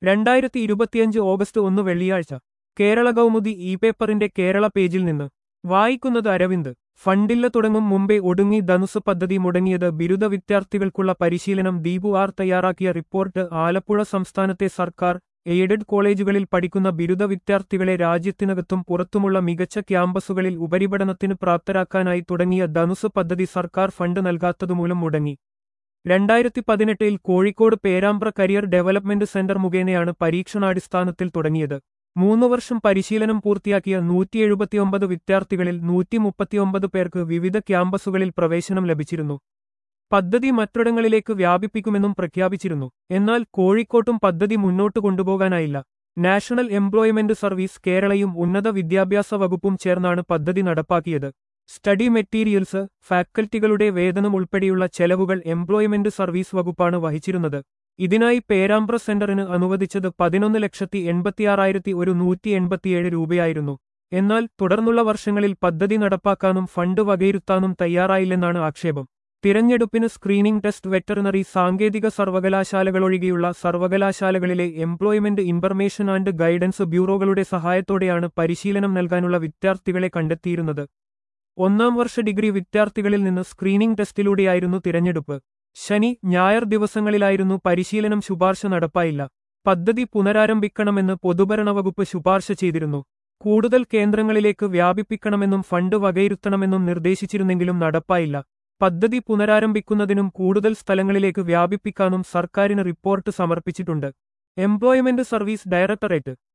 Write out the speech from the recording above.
രണ്ടായിരത്തി ഇരുപത്തിയഞ്ച് ഓഗസ്റ്റ് ഒന്ന് വെള്ളിയാഴ്ച കേരള കൗമുദി ഇ പേപ്പറിന്റെ കേരള പേജിൽ നിന്ന് വായിക്കുന്നത് അരവിന്ദ് ഫണ്ടില്ല തുടങ്ങും മുമ്പേ ഒടുങ്ങി ധനുസ് പദ്ധതി മുടങ്ങിയത് ബിരുദ വിദ്യാർത്ഥികൾക്കുള്ള പരിശീലനം ദീപു ആർ തയ്യാറാക്കിയ റിപ്പോർട്ട് ആലപ്പുഴ സംസ്ഥാനത്തെ സർക്കാർ എയ്ഡഡ് കോളേജുകളിൽ പഠിക്കുന്ന ബിരുദ വിദ്യാർത്ഥികളെ രാജ്യത്തിനകത്തും പുറത്തുമുള്ള മികച്ച ക്യാമ്പസുകളിൽ ഉപരിപഠനത്തിന് പ്രാപ്തരാക്കാനായി തുടങ്ങിയ ധനുസ് പദ്ധതി സർക്കാർ ഫണ്ട് നൽകാത്തതുമൂലം മുടങ്ങി രണ്ടായിരത്തി പതിനെട്ടിൽ Kozhikode Perambra career development centre മുഖേനയാണ് പരീക്ഷണാടിസ്ഥാനത്തിൽ തുടങ്ങിയത് മൂന്നു വർഷം പരിശീലനം പൂർത്തിയാക്കിയ നൂറ്റി എഴുപത്തിയൊമ്പത് വിദ്യാർത്ഥികളിൽ നൂറ്റി മുപ്പത്തിയൊമ്പത് പേർക്ക് വിവിധ ക്യാമ്പസുകളിൽ പ്രവേശനം ലഭിച്ചിരുന്നു പദ്ധതി മറ്റിടങ്ങളിലേക്ക് വ്യാപിപ്പിക്കുമെന്നും പ്രഖ്യാപിച്ചിരുന്നു എന്നാൽ കോഴിക്കോട്ടും പദ്ധതി മുന്നോട്ട് കൊണ്ടുപോകാനായില്ല നാഷണൽ എംപ്ലോയ്മെന്റ് സർവീസ് കേരളയും ഉന്നത വിദ്യാഭ്യാസ വകുപ്പും ചേർന്നാണ് പദ്ധതി നടപ്പാക്കിയത് സ്റ്റഡി മെറ്റീരിയൽസ് ഫാക്കൽറ്റികളുടെ വേതനം ഉൾപ്പെടെയുള്ള ചെലവുകൾ എംപ്ലോയ്മെന്റ് സർവീസ് വകുപ്പാണ് വഹിച്ചിരുന്നത് ഇതിനായി പേരാമ്പ്ര സെന്ററിന് അനുവദിച്ചത് പതിനൊന്ന് ലക്ഷത്തി എൺപത്തിയാറായിരത്തി ഒരു നൂറ്റി എൺപത്തിയേഴ് രൂപയായിരുന്നു എന്നാൽ തുടർന്നുള്ള വർഷങ്ങളിൽ പദ്ധതി നടപ്പാക്കാനും ഫണ്ട് വകയിരുത്താനും തയ്യാറായില്ലെന്നാണ് ആക്ഷേപം തിരഞ്ഞെടുപ്പിന് സ്ക്രീനിംഗ് ടെസ്റ്റ് വെറ്ററിനറി സാങ്കേതിക സർവകലാശാലകളൊഴികെയുള്ള സർവകലാശാലകളിലെ എംപ്ലോയ്മെന്റ് ഇൻഫർമേഷൻ ആൻഡ് ഗൈഡൻസ് ബ്യൂറോകളുടെ സഹായത്തോടെയാണ് പരിശീലനം നൽകാനുള്ള വിദ്യാർത്ഥികളെ കണ്ടെത്തിയിരുന്നത് ഒന്നാം വർഷ ഡിഗ്രി വിദ്യാർത്ഥികളിൽ നിന്ന് സ്ക്രീനിംഗ് ടെസ്റ്റിലൂടെയായിരുന്നു തിരഞ്ഞെടുപ്പ് ശനി ഞായർ ദിവസങ്ങളിലായിരുന്നു പരിശീലനം ശുപാർശ നടപ്പായില്ല പദ്ധതി പുനരാരംഭിക്കണമെന്ന് പൊതുഭരണ വകുപ്പ് ശുപാർശ ചെയ്തിരുന്നു കൂടുതൽ കേന്ദ്രങ്ങളിലേക്ക് വ്യാപിപ്പിക്കണമെന്നും ഫണ്ട് വകയിരുത്തണമെന്നും നിർദ്ദേശിച്ചിരുന്നെങ്കിലും നടപ്പായില്ല പദ്ധതി പുനരാരംഭിക്കുന്നതിനും കൂടുതൽ സ്ഥലങ്ങളിലേക്ക് വ്യാപിപ്പിക്കാനും സർക്കാരിന് റിപ്പോർട്ട് സമർപ്പിച്ചിട്ടുണ്ട് എംപ്ലോയ്മെന്റ് സർവീസ് ഡയറക്ടറേറ്റ്